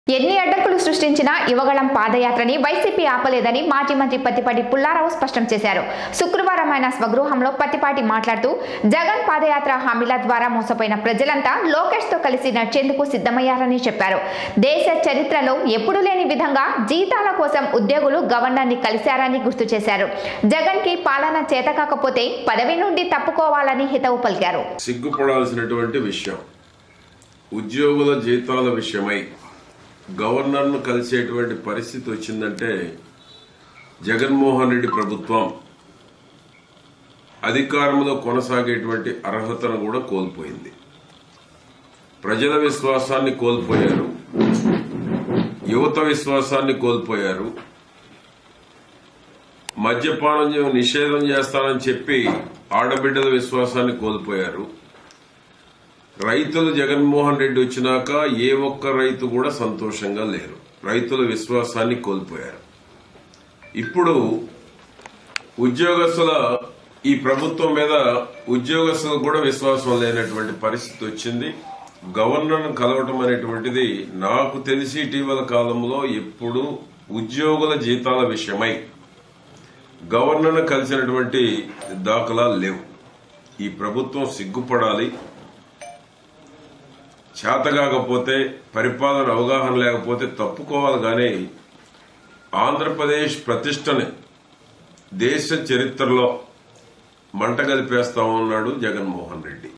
ఎన్ని అడ్డంకులు సృష్టించినా యువగళం పాదయాత్రని వైసీపీ ఆపలేదని మాజీ మంత్రి పత్తిపాటి పుల్లారావు స్పష్టం చేశారు శుక్రవారం ఆయన స్వగృహంలో పత్తిపాటి మాట్లాడుతూ జగన్ పాదయాత్ర హామీల ద్వారా మోసపోయిన ప్రజలంతా లోకేష్ తో కలిసి నడిచేందుకు సిద్ధమయ్యారని చెప్పారు దేశ చరిత్రలో ఎప్పుడూ లేని విధంగా జీతాల కోసం ఉద్యోగులు గవర్నర్ని కలిశారని గుర్తు చేశారు జగన్ కి పాలన చేతకాకపోతే పదవి నుండి తప్పుకోవాలని హితవు పలికారు సిగ్గుపడాల్సినటువంటి విషయం ఉద్యోగుల జీతాల విషయమై గవర్నర్ను కలిసేటువంటి పరిస్థితి వచ్చిందంటే జగన్మోహన్ రెడ్డి ప్రభుత్వం అధికారంలో కొనసాగేటువంటి అర్హతను కూడా కోల్పోయింది ప్రజల విశ్వాసాన్ని కోల్పోయారు యువత విశ్వాసాన్ని కోల్పోయారు మద్యపానం నిషేధం చేస్తానని చెప్పి ఆడబిడ్డల విశ్వాసాన్ని కోల్పోయారు రైతులు జగన్మోహన్ రెడ్డి వచ్చినాక ఏ ఒక్క రైతు కూడా సంతోషంగా లేరు రైతుల విశ్వాసాన్ని కోల్పోయారు ఇప్పుడు ఉద్యోగస్తుల ఈ ప్రభుత్వం మీద ఉద్యోగస్తులకు కూడా విశ్వాసం లేనటువంటి పరిస్థితి వచ్చింది గవర్నర్ను కలవటం అనేటువంటిది నాకు తెలిసి ఇటీవల కాలంలో ఎప్పుడు ఉద్యోగుల జీతాల విషయమై గవర్నర్ను కలిసినటువంటి దాఖలాలు లేవు ఈ ప్రభుత్వం సిగ్గుపడాలి చేతగాకపోతే పరిపాలన అవగాహన లేకపోతే తప్పుకోవాలి కానీ ఆంధ్రప్రదేశ్ ప్రతిష్టని దేశ చరిత్రలో మంట కలిపేస్తా ఉన్నాడు జగన్మోహన్ రెడ్డి